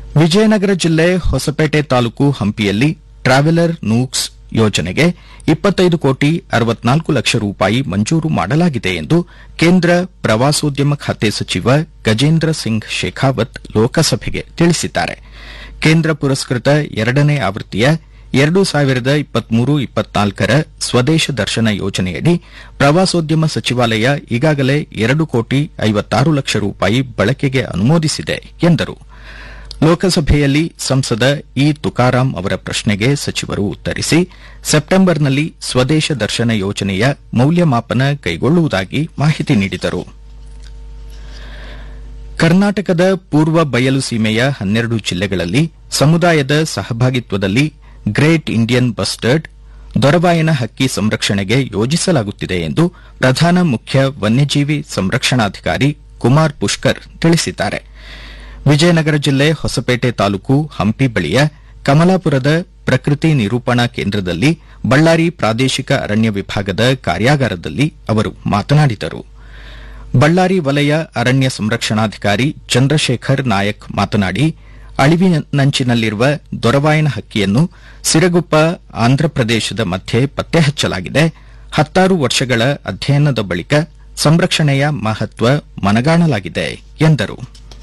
ವಿಜಯನಗರ ಜಿಲ್ಲೆ ಹೊಸಪೇಟೆ ತಾಲೂಕು ಹಂಪಿಯಲ್ಲಿ ಟ್ರಾವೆಲರ್ ನೂಕ್ಸ್ ಯೋಜನೆಗೆ ಇಪ್ಪತ್ತೈದು ಕೋಟಿ ಅರವತ್ನಾಲ್ಕು ಲಕ್ಷ ರೂಪಾಯಿ ಮಂಜೂರು ಮಾಡಲಾಗಿದೆ ಎಂದು ಕೇಂದ್ರ ಪ್ರವಾಸೋದ್ಯಮ ಖಾತೆ ಸಚಿವ ಗಜೇಂದ್ರ ಸಿಂಗ್ ಶೇಖಾವತ್ ಲೋಕಸಭೆಗೆ ತಿಳಿಸಿದ್ದಾರೆ ಕೇಂದ್ರ ಪುರಸ್ಕೃತ ಎರಡನೇ ಆವೃತ್ತಿಯ ಎರಡು ಸಾವಿರದ ಇಪ್ಪತ್ಮೂರು ಇಪ್ಪತ್ನಾಲ್ಕರ ಸ್ವದೇಶ ದರ್ಶನ ಯೋಜನೆಯಡಿ ಪ್ರವಾಸೋದ್ಯಮ ಸಚಿವಾಲಯ ಈಗಾಗಲೇ ಎರಡು ಕೋಟಿ ಐವತ್ತಾರು ಲಕ್ಷ ರೂಪಾಯಿ ಬಳಕೆಗೆ ಅನುಮೋದಿಸಿದೆ ಎಂದರು ಲೋಕಸಭೆಯಲ್ಲಿ ಸಂಸದ ಇ ತುಕಾರಾಂ ಅವರ ಪ್ರಶ್ನೆಗೆ ಸಚಿವರು ಉತ್ತರಿಸಿ ಸೆಪ್ಟೆಂಬರ್ನಲ್ಲಿ ಸ್ವದೇಶ ದರ್ಶನ ಯೋಜನೆಯ ಮೌಲ್ಯಮಾಪನ ಕೈಗೊಳ್ಳುವುದಾಗಿ ಮಾಹಿತಿ ನೀಡಿದರು ಕರ್ನಾಟಕದ ಪೂರ್ವ ಬಯಲು ಸೀಮೆಯ ಹನ್ನೆರಡು ಜಿಲ್ಲೆಗಳಲ್ಲಿ ಸಮುದಾಯದ ಸಹಭಾಗಿತ್ವದಲ್ಲಿ ಗ್ರೇಟ್ ಇಂಡಿಯನ್ ಬಸ್ಟರ್ಡ್ ದೊರಬಾಯನ ಹಕ್ಕಿ ಸಂರಕ್ಷಣೆಗೆ ಯೋಜಿಸಲಾಗುತ್ತಿದೆ ಎಂದು ಪ್ರಧಾನ ಮುಖ್ಯ ವನ್ಯಜೀವಿ ಸಂರಕ್ಷಣಾಧಿಕಾರಿ ಕುಮಾರ್ ಪುಷ್ಕರ್ ತಿಳಿಸಿದ್ದಾರೆ ವಿಜಯನಗರ ಜಿಲ್ಲೆ ಹೊಸಪೇಟೆ ತಾಲೂಕು ಹಂಪಿ ಬಳಿಯ ಕಮಲಾಪುರದ ಪ್ರಕೃತಿ ನಿರೂಪಣಾ ಕೇಂದ್ರದಲ್ಲಿ ಬಳ್ಳಾರಿ ಪ್ರಾದೇಶಿಕ ಅರಣ್ಯ ವಿಭಾಗದ ಕಾರ್ಯಾಗಾರದಲ್ಲಿ ಅವರು ಮಾತನಾಡಿದರು ಬಳ್ಳಾರಿ ವಲಯ ಅರಣ್ಯ ಸಂರಕ್ಷಣಾಧಿಕಾರಿ ಚಂದ್ರಶೇಖರ್ ನಾಯಕ್ ಮಾತನಾಡಿ ಅಳಿವಿನಂಚಿನಲ್ಲಿರುವ ದೊರವಾಯನ ಹಕ್ಕಿಯನ್ನು ಸಿರಗುಪ್ಪ ಆಂಧ್ರಪ್ರದೇಶದ ಮಧ್ಯೆ ಪತ್ತೆ ಹಚ್ಚಲಾಗಿದೆ ಹತ್ತಾರು ವರ್ಷಗಳ ಅಧ್ಯಯನದ ಬಳಿಕ ಸಂರಕ್ಷಣೆಯ ಮಹತ್ವ ಮನಗಾಣಲಾಗಿದೆ ಎಂದರು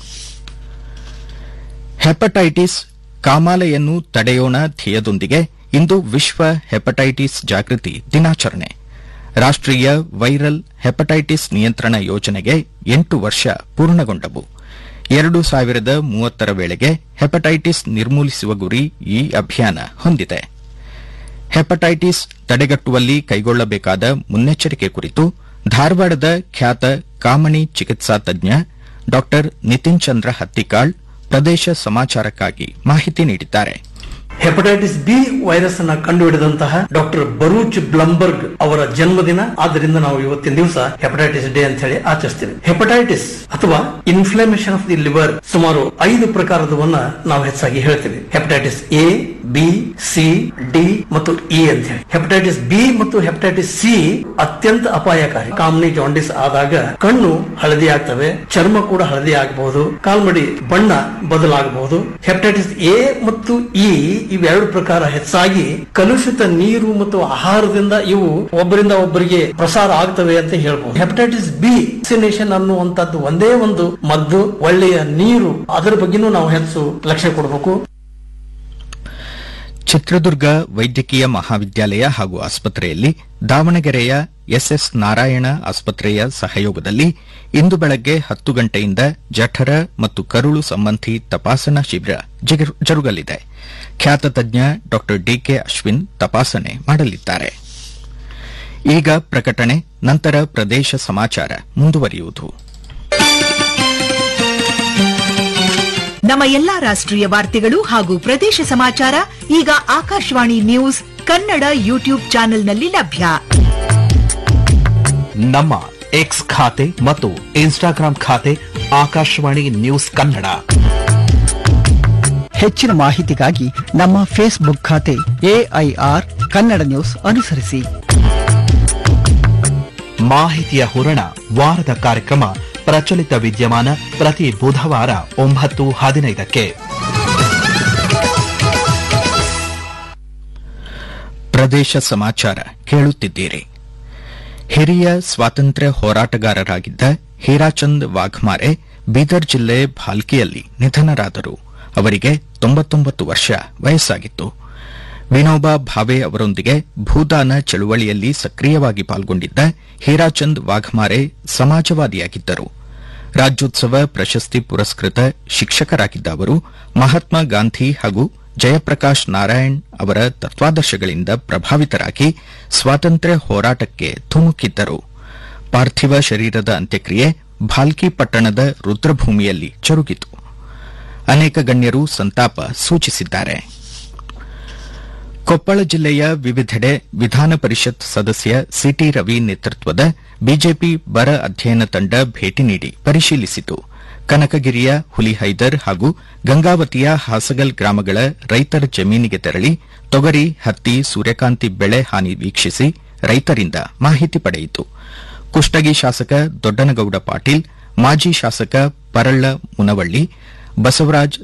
ಹೆಪಟೈಟಿಸ್ ಕಾಮಾಲೆಯನ್ನು ತಡೆಯೋಣ ಧ್ಯೇಯದೊಂದಿಗೆ ಇಂದು ವಿಶ್ವ ಹೆಪಟೈಟಿಸ್ ಜಾಗೃತಿ ದಿನಾಚರಣೆ ರಾಷ್ಟೀಯ ವೈರಲ್ ಹೆಪಟೈಟಿಸ್ ನಿಯಂತ್ರಣ ಯೋಜನೆಗೆ ಎಂಟು ವರ್ಷ ಪೂರ್ಣಗೊಂಡವು ಎರಡು ಸಾವಿರದ ಮೂವತ್ತರ ವೇಳೆಗೆ ಹೆಪಟೈಟಿಸ್ ನಿರ್ಮೂಲಿಸುವ ಗುರಿ ಈ ಅಭಿಯಾನ ಹೊಂದಿದೆ ಹೆಪಟೈಟಿಸ್ ತಡೆಗಟ್ಟುವಲ್ಲಿ ಕೈಗೊಳ್ಳಬೇಕಾದ ಮುನ್ನೆಚ್ಚರಿಕೆ ಕುರಿತು ಧಾರವಾಡದ ಖ್ಯಾತ ಕಾಮಣಿ ಚಿಕಿತ್ಸಾ ತಜ್ಞ ಡಾ ನಿತಿನ್ ಚಂದ್ರ ಹತ್ತಿಕಾಳ್ ಪ್ರದೇಶ ಸಮಾಚಾರಕ್ಕಾಗಿ ಮಾಹಿತಿ ನೀಡಿದ್ದಾರೆ ಹೆಪಟೈಟಿಸ್ ಬಿ ವೈರಸ್ ಅನ್ನ ಕಂಡುಹಿಡಿದಂತಹ ಡಾಕ್ಟರ್ ಬರೂಚ್ ಬ್ಲಂಬರ್ಗ್ ಅವರ ಜನ್ಮದಿನ ಆದ್ದರಿಂದ ನಾವು ಇವತ್ತಿನ ದಿವಸ ಹೆಪಟೈಟಿಸ್ ಡೇ ಅಂತ ಹೇಳಿ ಆಚರಿಸ್ತೀವಿ ಹೆಪಟೈಟಿಸ್ ಅಥವಾ ಇನ್ಫ್ಲಮೇಷನ್ ಆಫ್ ದಿ ಲಿವರ್ ಸುಮಾರು ಐದು ಪ್ರಕಾರದವನ್ನ ನಾವು ಹೆಚ್ಚಾಗಿ ಹೇಳ್ತೀವಿ hepatitis A B C D ಮತ್ತು ಇ ಅಂತ ಹೇಳಿ ಹೆಪಟೈಟಿಸ್ ಬಿ ಮತ್ತು ಹೆಪಟೈಟಿಸ್ ಸಿ ಅತ್ಯಂತ ಅಪಾಯಕಾರಿ ಕಾಮನಿ ಜಾಂಡಿಸ್ ಆದಾಗ ಕಣ್ಣು ಹಳದಿ ಆಗ್ತವೆ ಚರ್ಮ ಕೂಡ ಹಳದಿ ಆಗಬಹುದು ಕಾಲ್ಮಡಿ ಬಣ್ಣ ಬದಲಾಗಬಹುದು ಹೆಪಟೈಟಿಸ್ ಎ ಮತ್ತು ಇ ಇವೆರಡು ಪ್ರಕಾರ ಹೆಚ್ಚಾಗಿ ಕಲುಷಿತ ನೀರು ಮತ್ತು ಆಹಾರದಿಂದ ಇವು ಒಬ್ಬರಿಂದ ಒಬ್ಬರಿಗೆ ಪ್ರಸಾರ ಆಗ್ತವೆ ಅಂತ ಹೇಳ್ಬಹುದು ಹೆಪಟೈಟಿಸ್ ಬಿ ವ್ಯಾಕ್ಸಿನೇಷನ್ ಅನ್ನುವಂತದ್ದು ಒಂದೇ ಒಂದು ಮದ್ದು ಒಳ್ಳೆಯ ನೀರು ಅದರ ಬಗ್ಗೆನೂ ನಾವು ಹೆಚ್ಚು ಲಕ್ಷ್ಯ ಕೊಡಬೇಕು ಚಿತ್ರದುರ್ಗ ವೈದ್ಯಕೀಯ ಮಹಾವಿದ್ಯಾಲಯ ಹಾಗೂ ಆಸ್ಪತ್ರೆಯಲ್ಲಿ ದಾವಣಗೆರೆಯ ಎಸ್ಎಸ್ ನಾರಾಯಣ ಆಸ್ಪತ್ರೆಯ ಸಹಯೋಗದಲ್ಲಿ ಇಂದು ಬೆಳಗ್ಗೆ ಹತ್ತು ಗಂಟೆಯಿಂದ ಜಠರ ಮತ್ತು ಕರುಳು ಸಂಬಂಧಿ ತಪಾಸಣಾ ಶಿಬಿರ ಜಗರು- ಜರುಗಲಿದೆ ಖ್ಯಾತ ತಜ್ಞ ಡಾ ಡಿಕೆ ಅಶ್ವಿನ್ ತಪಾಸಣೆ ಮಾಡಲಿದ್ದಾರೆ ಈಗ ಪ್ರಕಟಣೆ ನಂತರ ಪ್ರದೇಶ ಸಮಾಚಾರ ಮುಂದುವರಿಯುವುದು ನಮ್ಮ ಎಲ್ಲಾ ರಾಷ್ಟ್ರೀಯ ವಾರ್ತೆಗಳು ಹಾಗೂ ಪ್ರದೇಶ ಸಮಾಚಾರ ಈಗ ಆಕಾಶವಾಣಿ ನ್ಯೂಸ್ ಕನ್ನಡ ಯೂಟ್ಯೂಬ್ ಚಾನೆಲ್ನಲ್ಲಿ ಲಭ್ಯ ನಮ್ಮ ಎಕ್ಸ್ ಖಾತೆ ಮತ್ತು ಇನ್ಸ್ಟಾಗ್ರಾಂ ಖಾತೆ ಆಕಾಶವಾಣಿ ನ್ಯೂಸ್ ಕನ್ನಡ ಹೆಚ್ಚಿನ ಮಾಹಿತಿಗಾಗಿ ನಮ್ಮ ಫೇಸ್ಬುಕ್ ಖಾತೆ ಎಐಆರ್ ಕನ್ನಡ ನ್ಯೂಸ್ ಅನುಸರಿಸಿ ಮಾಹಿತಿಯ ಹೂರಣ ವಾರದ ಕಾರ್ಯಕ್ರಮ ಪ್ರಚಲಿತ ವಿದ್ಯಮಾನ ಪ್ರತಿ ಬುಧವಾರ ಒಂಬತ್ತು ಹದಿನೈದಕ್ಕೆ ಪ್ರದೇಶ ಸಮಾಚಾರ ಕೇಳುತ್ತಿದ್ದೀರಿ ಹಿರಿಯ ಸ್ವಾತಂತ್ರ್ಯ ಹೋರಾಟಗಾರರಾಗಿದ್ದ ಹೀರಾಚಂದ್ ವಾಘ್ಮಾರೆ ಬೀದರ್ ಜಿಲ್ಲೆ ಭಾಲ್ಕಿಯಲ್ಲಿ ನಿಧನರಾದರು ಅವರಿಗೆ ತೊಂಬತ್ತೊಂಬತ್ತು ವರ್ಷ ವಯಸ್ಸಾಗಿತ್ತು ವಿನೋಬಾ ಭಾವೆ ಅವರೊಂದಿಗೆ ಭೂದಾನ ಚಳುವಳಿಯಲ್ಲಿ ಸಕ್ರಿಯವಾಗಿ ಪಾಲ್ಗೊಂಡಿದ್ದ ಹೀರಾಚಂದ್ ವಾಘ್ಮಾರೆ ಸಮಾಜವಾದಿಯಾಗಿದ್ದರು ರಾಜ್ಯೋತ್ಸವ ಪ್ರಶಸ್ತಿ ಪುರಸ್ಕೃತ ಶಿಕ್ಷಕರಾಗಿದ್ದ ಅವರು ಮಹಾತ್ಮ ಗಾಂಧಿ ಹಾಗೂ ಜಯಪ್ರಕಾಶ್ ನಾರಾಯಣ್ ಅವರ ತತ್ವಾದರ್ಶಗಳಿಂದ ಪ್ರಭಾವಿತರಾಗಿ ಸ್ವಾತಂತ್ರ್ಯ ಹೋರಾಟಕ್ಕೆ ಧುಮುಕಿದ್ದರು ಪಾರ್ಥಿವ ಶರೀರದ ಅಂತ್ಯಕ್ರಿಯೆ ಭಾಲ್ಕಿ ಪಟ್ಟಣದ ರುದ್ರಭೂಮಿಯಲ್ಲಿ ಜರುಗಿತು ಅನೇಕ ಗಣ್ಯರು ಸಂತಾಪ ಸೂಚಿಸಿದ್ದಾರೆ ಕೊಪ್ಪಳ ಜಿಲ್ಲೆಯ ವಿವಿಧೆಡೆ ವಿಧಾನ ಪರಿಷತ್ ಸದಸ್ಯ ಸಿಟಿ ರವಿ ನೇತೃತ್ವದ ಬಿಜೆಪಿ ಬರ ಅಧ್ಯಯನ ತಂಡ ಭೇಟಿ ನೀಡಿ ಪರಿಶೀಲಿಸಿತು ಕನಕಗಿರಿಯ ಹುಲಿಹೈದರ್ ಹಾಗೂ ಗಂಗಾವತಿಯ ಹಾಸಗಲ್ ಗ್ರಾಮಗಳ ರೈತರ ಜಮೀನಿಗೆ ತೆರಳಿ ತೊಗರಿ ಹತ್ತಿ ಸೂರ್ಯಕಾಂತಿ ಬೆಳೆ ಹಾನಿ ವೀಕ್ಷಿಸಿ ರೈತರಿಂದ ಮಾಹಿತಿ ಪಡೆಯಿತು ಕುಷ್ಟಗಿ ಶಾಸಕ ದೊಡ್ಡನಗೌಡ ಪಾಟೀಲ್ ಮಾಜಿ ಶಾಸಕ ಪರಳ್ಳ ಮುನವಳ್ಳಿ ಬಸವರಾಜ್